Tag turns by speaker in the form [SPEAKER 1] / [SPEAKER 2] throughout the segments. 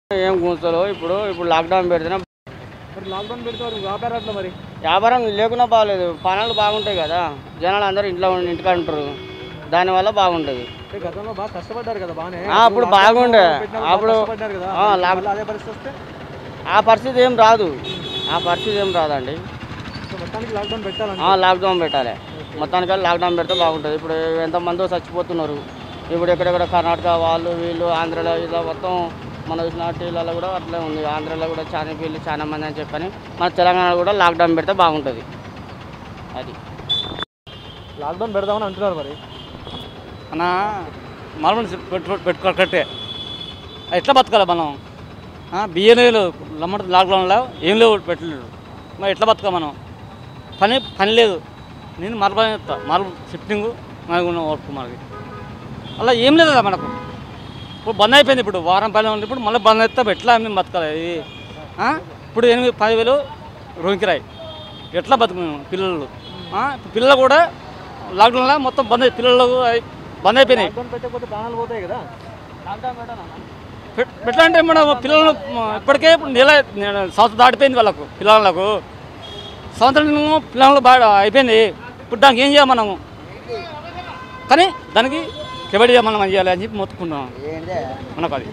[SPEAKER 1] ఏం కూర్చోలో ఇప్పుడు ఇప్పుడు లాక్డౌన్ పెడితేనే
[SPEAKER 2] మరి లాక్డౌన్ పెడతారు వ్యాపారాల్లో మరి
[SPEAKER 1] వ్యాపారం లేకున్నా బాగాలేదు పనులు బాగుంటాయి కదా జనాలు అందరూ ఇంట్లో ఉండి ఇంటికాడ ఉంటారు దానివల్ల బాగుంటుంది
[SPEAKER 2] అంటే గతంలో బాగా కష్టపడ్డారు కదా బాగానే
[SPEAKER 1] ఆ, అప్పుడు బాగుండే.
[SPEAKER 2] పెట్టినప్పుడు
[SPEAKER 1] అప్పుడు-
[SPEAKER 2] బాగా కష్టపడ్డారు కదా
[SPEAKER 1] ఆ, లాక్-
[SPEAKER 2] మళ్ళీ అదే పరిస్థితి వస్తే
[SPEAKER 1] ఆ పరిస్థితి ఏం రాదు ఆ పరిస్థితి ఏం రాదండి
[SPEAKER 2] సో మొత్తానికి లాక్డౌన్ పెట్టాలని
[SPEAKER 1] ఆ, లాక్డౌన్ పెట్టాలి మొత్తానికి లాక్డౌన్ పెడితే బాగుంటుంది ఇప్పుడు ఎంతమందో చచ్చిపోతున్నారు ఇప్పుడు ఎక్కడెక్కడ కర్ణాటక వాళ్ళు వీళ్ళు ఆంధ్రలో ఇలా మొత్తం మన చూసిన టీవీలలో కూడా అట్లే ఉంది ఆంధ్రలో కూడా చాలా వీళ్ళు చాలా మంది అని చెప్పని మన తెలంగాణలో కూడా లాక్డౌన్ పెడితే బాగుంటుంది అది
[SPEAKER 2] లాక్డౌన్ పెడదామని అంటున్నారు మరి
[SPEAKER 3] మన మామూలు పెట్టు పెట్టుకోకట్టే ఎట్లా బతకాలి మనం ఆ, బియ్యం లేవు లమ్మడ లాక్డౌన్లో ఏం లేవు పెట్టలేడు మరి ఎట్లా బతకాలి మనం పని పని లేదు నేను మరపని చెప్తా మర షిఫ్టింగ్ మనకు ఉన్న వర్క్ మనకి అలా ఏం లేదు కదా మనకు ఇప్పుడు బంద్ అయిపోయింది ఇప్పుడు వారం పని ఉంది ఇప్పుడు మళ్ళీ బంద్ అయితే ఎట్లా మేము బతకాలి ఇది ఆ? ఇప్పుడు ఎనిమిది పదివేలు రూమ్ కిరాయి ఎట్లా బతుకు మేము పిల్లలు ఆ? ఇప్పుడు పిల్లలు కూడా లాక్డౌన్లో మొత్తం బంద్ అయి- పిల్లలు అయి- బంద్ అయిపోయినాయి
[SPEAKER 2] లాక్డౌన్ పెట్టకపోతే ప్రాణాలు పోతాయి కదా
[SPEAKER 3] పెట్- పెట్టాలంటే మన పిల్లలు మ, ఇప్పటికే ఇప్పుడు నెల నెల సంవత్సరం దాటిపోయింది వాళ్ళకు పిల్లలకు సంవత్సరం పిల్లలు బాగా అయిపోయింది ఇప్పుడు దానికి ఏం చేయాలి మనము కానీ దానికి కెబడి మనం ఏం చేయాలి అని చెప్పి మొత్తుకున్నాం మనకు అది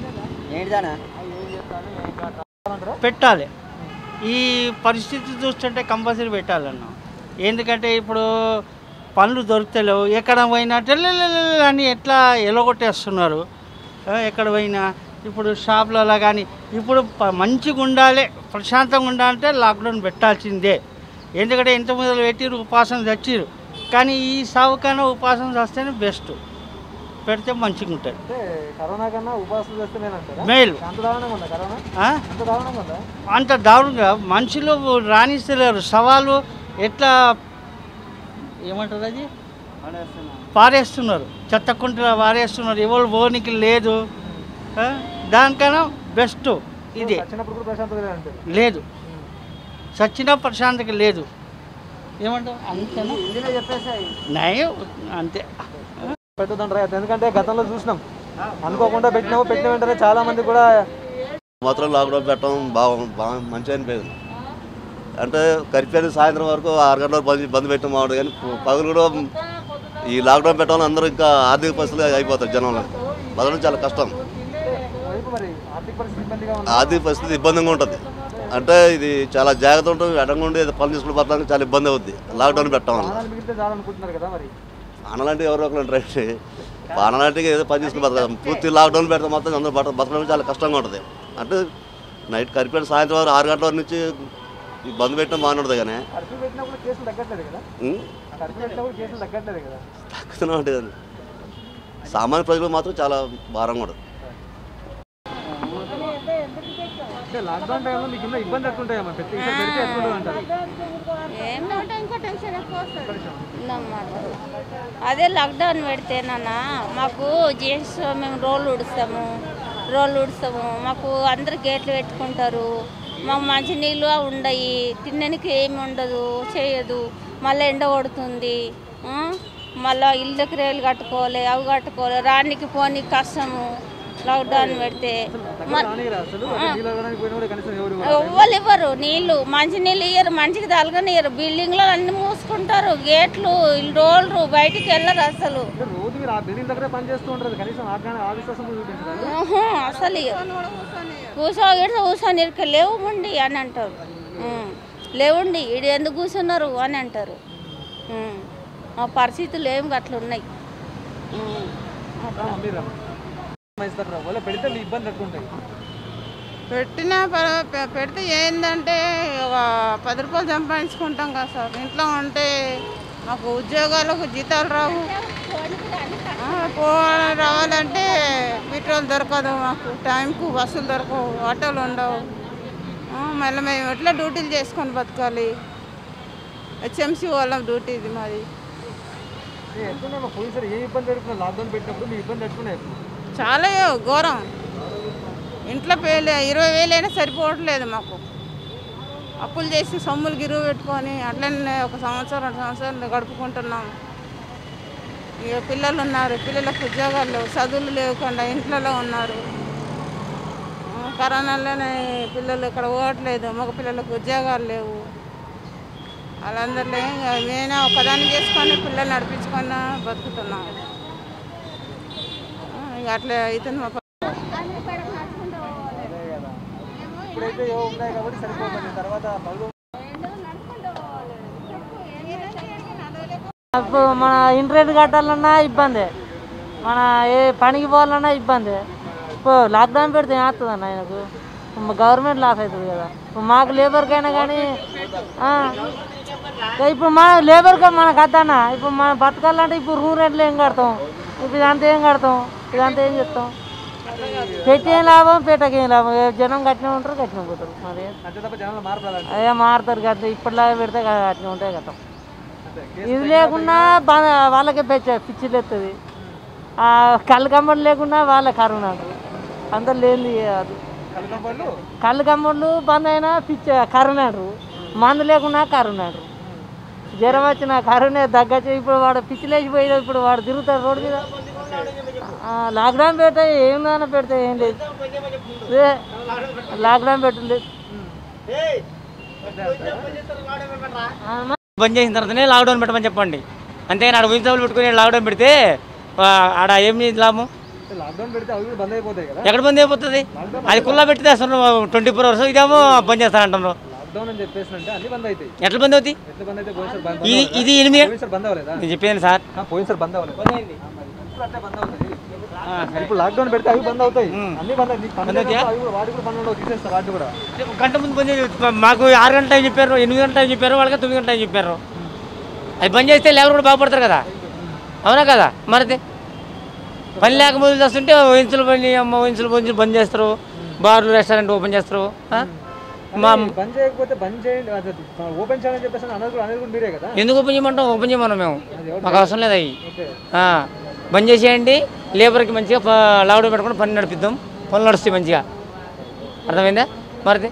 [SPEAKER 4] పెట్టాలి ఈ పరిస్థితి చూస్తుంటే కంపల్సరీ పెట్టాలన్న ఎందుకంటే ఇప్పుడు పనులు దొరుకుతలేవు ఎక్కడ పోయినా టెల్లెల్లెల్లె అని ఎట్లా ఎలగొట్టేస్తున్నారు ఆ, ఎక్కడ పోయినా ఇప్పుడు షాపులలో కానీ ఇప్పుడు ప- మంచిగా ఉండాలి ప్రశాంతంగా ఉండాలంటే లాక్డౌన్ పెట్టాల్సిందే ఎందుకంటే ఇంత మొదలు పెట్టిరు ఉపాసం చచ్చిరు కానీ ఈ సాగు కన్నా ఉపాసం చేస్తేనే బెస్ట్ పెడితే మంచిగా ఉంటుంది
[SPEAKER 2] అంటే కరోనా కన్నా ఉపాసం చేస్తే నేనంటారా
[SPEAKER 4] మేలు
[SPEAKER 2] అంత దారుణంగా ఉందా కరోనా
[SPEAKER 4] ఆ?
[SPEAKER 2] అంత దారుణంగా ఉందా
[SPEAKER 4] అంత దారుణంగా మనుషులు రాణిస్తలేరు సవాలు ఎట్లా ఏమంటారు అది పారేస్తున్నారు చెత్త కుంటలో పారేస్తున్నారు ఎవరు పోనీకి లేదు ఆ? దానికన్నా బెస్ట్ ఇది
[SPEAKER 2] వచ్చినప్పుడు కూడా ప్రశాంతత లేదంటారు
[SPEAKER 4] లేదు సచ్చిన ప్రశాంతత లేదు ఏమంటారు అంతేనా నయం అంతే
[SPEAKER 2] పెట్టదంటారా ఎందుకంటే గతంలో చూసినాం అనుకోకుండా పెట్టినాము పెట్టిన వెంటనే చాలా మంది కూడా
[SPEAKER 5] మాత్రం లాక్డౌన్ పెట్టడం బాగా బాగా మంచి అనిపోయింది అంటే కరిపోయిన సాయంత్రం వరకు ఆరు గంటల వరకు బంద్ బంద్ పెట్టడం బాగుంటుంది కానీ పగులు కూడా ఈ లాక్డౌన్ పెట్టడం అందరూ ఇంకా ఆర్థిక పరిస్థితులు అయిపోతారు జనంలో బతకడం చాలా కష్టం
[SPEAKER 2] వైపు మరి ఆర్థిక పరిస్థితి ఇబ్బందిగా ఉంది
[SPEAKER 5] ఆర్థిక పరిస్థితి ఇబ్బందిగా ఉంటుంది అంటే ఇది చాలా జాగ్రత్త ఉంటుంది ఎడంగా ఉండి ఏదో పనులు తీసుకుని బతకడానికి చాలా ఇబ్బంది అవుద్ది లాక్డౌన్ పెట్టడం వల్ల
[SPEAKER 2] ప్రాణాలు మిగిలితే చాలనుకుంటున్నారు కదా మరి
[SPEAKER 5] పానలాంటి ఎవరో ఒకరు రండి పానలాంటికి ఏదో పని తీసుకుని బతకడం పూర్తి లాక్డౌన్ పెడితే మాత్రం అందరూ బతక బతకడం చాలా కష్టంగా ఉంటుంది అంటే నైట్ కరిపోయిన సాయంత్రం వరకు ఆరు గంటల వరకు నుంచి ఈ బంద్ పెట్టడం బాగుంటుంది కానీ
[SPEAKER 2] కర్ఫ్యూ పెట్టినప్పుడు కేసులు తగ్గట్లేదు కదా
[SPEAKER 5] ఉం?
[SPEAKER 2] కర్ఫ్యూ పెట్టినప్పుడు కేసులు తగ్గట్లేదు కదా
[SPEAKER 5] తక్కువనే ఉంటుంది కానీ సామాన్య ప్రజలు మాత్రం చాలా భారంగా ఉంటుంది
[SPEAKER 2] అంటే లాక్డౌన్ టైంలో మీకు ఇంకా ఇబ్బంది ఎట్లుంటాయమ్మా పెట్టి ఈసారి పెడితే ఎట్లుంటుంది అంటారు
[SPEAKER 6] ఏమిటంటే ఇంకో టెన్షన్ ఎక్కువ వస్తుంది ఉందన్నమాట అదే లాక్డౌన్ పెడితేనన్నా మాకు జెంట్స్ మేము రోళ్ళు ఉడుస్తాము రోళ్ళు ఉడుస్తాము మాకు అందరు గేట్లు పెట్టుకుంటారు మాకు మంచి నీళ్ళు ఉండయి తినడానికి ఏమి ఉండదు చేయదు మళ్ళీ ఎండ కొడుతుంది ఆ? మళ్ళా ఇళ్ళకి రేలు కట్టుకోవాలి అవి కట్టుకోవాలి రానికి పోనీకి కష్టము లాక్డౌన్ పెడితే మ-
[SPEAKER 2] రానిరా అసలు అదే నీళ్ళు అడగడానికి పోయినా కూడా కనీసం ఎవరు ఇవ్వరు.
[SPEAKER 6] ఎవ్వరు ఇవ్వరు నీళ్ళు మంచి నీళ్ళు ఇయ్యరు మంచికి తలగనియ్యరు బిల్డింగ్లో అన్ని మూసుకుంటారు గేట్లు రోడ్లు బయటికి వెళ్ళరు అసలు
[SPEAKER 2] అంటే రోజు మీరు ఆ బిల్డింగ్ దగ్గరే పని చేస్తూ ఉంటారు కనీసం ఆ జ్ఞానం, ఆ విశ్వాసం కూడా చూపించరాదు
[SPEAKER 6] ఆహా, అసలు కూర్చోగిడితే కూర్చొని ఇరుక లేవుమండి అని అంటారు ఉం. లేవండి ఇడు ఎందుకు కూర్చున్నారు అని అంటారు ఉం. మా పరిస్థితులు ఏం అట్లా ఉన్నాయి ఉం. అట్లా.
[SPEAKER 2] మీరు మంచి దగ్గర వాళ్ళ పెడితే మీ ఇబ్బంది ఎట్లుంటాయి
[SPEAKER 7] పెట్టినా పర్వ- పె- పెడితే ఏంటంటే ఒక పది రూపాయలు సంపాదించుకుంటాం కదా సార్ ఇంట్లో ఉంటే మాకు ఉద్యోగాలకు జీతాలు రావు ఆ, పోవాలి రావాలంటే పెట్రోల్ దొరకదు మాకు టైంకు బస్సులు దొరకవు ఆటోలు ఉండవు ఆ, మళ్ళీ మేము ఎట్లా డ్యూటీలు చేసుకొని బతకాలి హెచ్ఎంసీ వాళ్ళం డ్యూటీ ఇది మాది
[SPEAKER 2] ఏ, ఎట్లున్నాయమ్మా పోయినసారి ఏ ఇబ్బంది ఎదుర్కొన్నా లాక్డౌన్ పెట్టినప్పుడు మీ ఇబ్బంది ఎట్లున్నాయి
[SPEAKER 7] చాలా ఘోరం ఇంట్లో పేలే ఇరవై వేలు అయినా సరిపోవట్లేదు మాకు అప్పులు చేసి సొమ్ములు గిరువు పెట్టుకొని అట్లనే ఒక సంవత్సరం రెండు సంవత్సరాలు గడుపుకుంటున్నాం ఇక పిల్లలు ఉన్నారు పిల్లలకు ఉద్యోగాలు లేవు చదువులు లేకుండా ఇంట్లో ఉన్నారు ఆ, కరోనాలోనే పిల్లలు ఇక్కడ పోవట్లేదు మగ పిల్లలకు ఉద్యోగాలు లేవు వాళ్ళందరిలో నేను ఒకదాన్ని చేసుకొని పిల్లలు నడిపించుకొని బతుకుతున్నాం ఆ, ఇక అట్లా అవుతుంది మా ప-
[SPEAKER 2] ఇప్పుడైతే ఏవో ఉన్నాయి కాబట్టి సరిపోతుంది తర్వాత పనులు
[SPEAKER 8] ఇప్పుడు మన ఇంటర్నెట్ కట్టాలన్నా ఇబ్బంది మన ఏ పనికి పోవాలన్నా ఇబ్బంది ఇప్పుడు లాక్డౌన్ పెడితే ఏమవుతుంది అన్న ఆయనకు ఇప్పుడు గవర్నమెంట్ లాస్ అవుతుంది కదా ఇప్పుడు మాకు లేబర్కైనా కానీ ఆ, ఇప్పుడు మన లేబర్కి మనకు అద్దన్న ఇప్పుడు మనం బతకాలంటే ఇప్పుడు రూమ్ రెంట్లు ఏం కడతాం ఇప్పుడు ఇదంతా ఏం కడతాం ఇదంతా ఏం చెప్తాం పెట్టి ఏం లాభం పెట్టక ఏం లాభం ఏ జనం కట్టిన ఉంటారు కట్టిన పోతారు మరి
[SPEAKER 2] అంతే తప్ప జనాలు మార్పు రాదంట
[SPEAKER 8] అదే మారుతారు కదా ఇప్పటిలాగా పెడితే అట్లా ఉంటాయి కదా ఇది లేకుండా బా- వాళ్ళకే పెచ్చ పిచ్చిలు ఎత్తుంది కళ్ళు కమ్మలు లేకుండా వాళ్ళ కరోనా అంటారు అందరు లేని అది
[SPEAKER 2] కలకంపళ్ళు
[SPEAKER 8] కళ్ళు కమ్మలు బంద్ అయినా పిచ్చ కరోనా అంటారు మందు లేకుండా కరోనా అంటారు జ్వరం వచ్చిన కరోనా తగ్గచ్చు ఇప్పుడు వాడు పిచ్చిలేసిపోయినా ఇప్పుడు వాడు తిరుగుతాడు రోడ్డు మీద ఆ, లాక్డౌన్ పెడితే ఏమైనా పెడితే ఏం లేదు ఏ, లాక్డౌన్ పెట్టలేదు
[SPEAKER 9] బంద్ చేసిన తర్వాతనే లాక్డౌన్ పెట్టమని చెప్పండి అంతేగాని ఆడ ఉద్యోగాలు పెట్టుకుని లాక్డౌన్ పెడితే ఆ, ఆడ ఏమి లాభం
[SPEAKER 2] లాక్డౌన్ పెడితే అవి కూడా బంద్ అయిపోతాయి కదా
[SPEAKER 9] ఎక్కడ బంద్ అయిపోతుంది అది కుల్లా పెడితే అసలు ట్వంటీ ఫోర్ అవర్స్ ఇదేమో బంద్ చేస్తానంటున్నారు
[SPEAKER 2] లాక్డౌన్ అని చెప్పేసి అంటే అన్ని బంద్ అవుతాయి
[SPEAKER 9] ఎట్లా బంద్ అవుతాయి
[SPEAKER 2] ఎట్లా బంద్ అయితే పోయినసారి బంద్
[SPEAKER 9] ఇది ఇది ఎనిమిది
[SPEAKER 2] పోయినసారి బంద్ అవ్వలేదా
[SPEAKER 9] నేను చెప్పేది సార్
[SPEAKER 2] ఆ, పోయినసారి బంద్ అవ్వలేదు ఇప్పుడు అట్లే బంద్ అవుతుంది ఇప్పుడు లాక్డౌన్ పెడితే అవి బంద్ అవుతాయి అన్ని బంద్ నీకు పని లేనప్పుడు అవి కూడా వాటి కూడా బంద్ ఉండవు తీసేస్తారు వాటి కూడా
[SPEAKER 9] ఒక గంట ముందు బంద్ చేసి- మాకు ఆరు గంటల టైం చెప్పారు ఎనిమిది గంటల టైం చెప్పారు వాళ్ళకి తొమ్మిది గంటల టైం చెప్పారు అది బంద్ చేస్తే లేబర్ కూడా బాగుపడతారు కదా అవునా కదా మరిది పని లేక మొదలు చేస్తుంటే వయసులు పని అమ్మ వయసులు పని బంద్ చేస్తారు బార్లు రెస్టారెంట్ ఓపెన్ చేస్తారు ఆ? మా
[SPEAKER 2] బంద్ చేయకపోతే బంద్ చేయండి అది ఓపెన్ చేయాలని చెప్పేసి అనేది కూడా అనేది కూడా మీరే కదా
[SPEAKER 9] ఎందుకు ఓపెన్ చేయమంటాం ఓపెన్ చేయమన్నాం మేము మాకు అవసరం లేదు అవి
[SPEAKER 2] ఓకే
[SPEAKER 9] ఆ, బంద్ చేసేయండి లేబర్కి మంచిగా ప- లాక్డౌన్ పెట్టుకుని పని నడిపిద్దాం పనులు నడుస్తాయి మంచిగా అర్థమైందా మరిది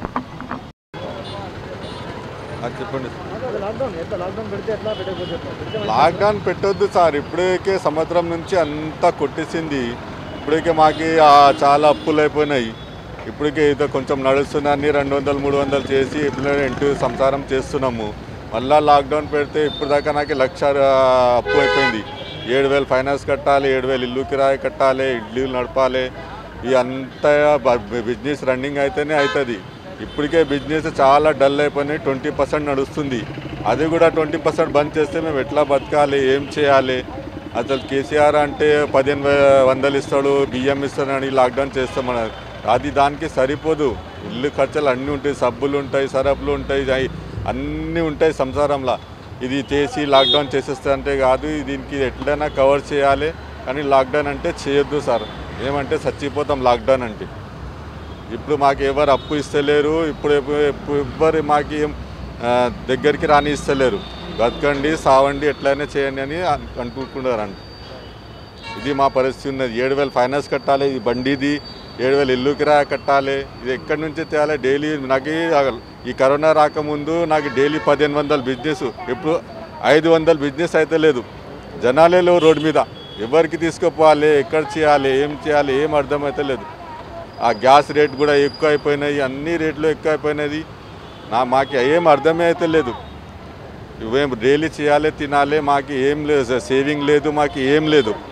[SPEAKER 10] అది చెప్పండి
[SPEAKER 2] లాక్డౌన్ ఎట్లా లాక్డౌన్ పెడితే ఎట్లా పెట్టకపోతే ఎట్లా పెడితే మంచిది.
[SPEAKER 10] లాక్డౌన్ పెట్టొద్దు సార్ ఇప్పటికే సంవత్సరం నుంచి అంతా కొట్టేసింది ఇప్పటికే మాకు ఆ చాలా అప్పులు అయిపోయినాయి ఇప్పటికే ఇది కొంచెం నడుస్తుందని రెండు వందలు మూడు వందలు చేసి ఇప్పుడు ఇంటి సంసారం చేస్తున్నాము మళ్ళా లాక్డౌన్ పెడితే ఇప్పుడు దాకా నాకు లక్ష ఆ, అప్పు అయిపోయింది ఏడు వేలు ఫైనాన్స్ కట్టాలి ఏడు వేలు ఇల్లు కిరాయి కట్టాలి ఇడ్లీలు నడపాలి ఈ అంతా బ- బిజినెస్ రన్నింగ్ అయితేనే అవుతుంది ఇప్పటికే బిజినెస్ చాలా డల్ అయిపోయినాయి ట్వంటీ పర్సెంట్ నడుస్తుంది అది కూడా ట్వంటీ పర్సెంట్ బంద్ చేస్తే మేము ఎట్లా బతకాలి ఏం చేయాలి అసలు కేసీఆర్ అంటే పదిహేను వే- వందలు ఇస్తాడు బియ్యం ఇస్తాడని లాక్డౌన్ చేస్తామన్నారు అది దానికి సరిపోదు ఇల్లు ఖర్చులు అన్నీ ఉంటాయి సబ్బులు ఉంటాయి సరపులు ఉంటాయి అయి- అన్నీ ఉంటాయి సంసారంలో ఇది చేసి లాక్డౌన్ చేసేస్తే అంటే కాదు దీనికి ఎట్లయినా కవర్ చేయాలి కానీ లాక్డౌన్ అంటే చేయొద్దు సార్ ఏమంటే చచ్చిపోతాం లాక్డౌన్ అంటే ఇప్పుడు మాకు ఎవరు అప్పు ఇస్తలేరు ఇప్పుడు ఎప్పు- ఎప్పు- ఎవ్వరు మాకు ఏం ఆ, దగ్గరికి రాని ఇస్తలేరు బతకండి సావండి ఎట్లయినా చేయండి అని అన్- అనుకుంటున్నారంట ఇది మా పరిస్థితి ఉన్నది ఏడు వేలు ఫైనాన్స్ కట్టాలి ఇది బండిది ఏడు వేలు ఇల్లు కిరాయి కట్టాలి ఇది ఎక్కడి నుంచి తేయాలి డైలీ నాకు ఈ- ఈ కరోనా రాకముందు నాకు డైలీ పదిహేను వందల బిజినెస్ ఇప్పుడు ఐదు వందల బిజినెస్ అయితే లేదు జనాలే లేవు రోడ్డు మీద ఎవరికి తీసుకుపోవాలి ఎక్కడ చేయాలి ఏం చేయాలి ఏం అర్థమైతే లేదు ఆ గ్యాస్ రేట్ కూడా ఎక్కువ అయిపోయినాయి అన్ని రేట్లు ఎక్కువ అయిపోయినది నా మాకు ఏం అర్థమే అయితే లేదు ఇవేం డైలీ చేయాలి తినాలి మాకు ఏం లేదు సేవింగ్ లేదు మాకు ఏం లేదు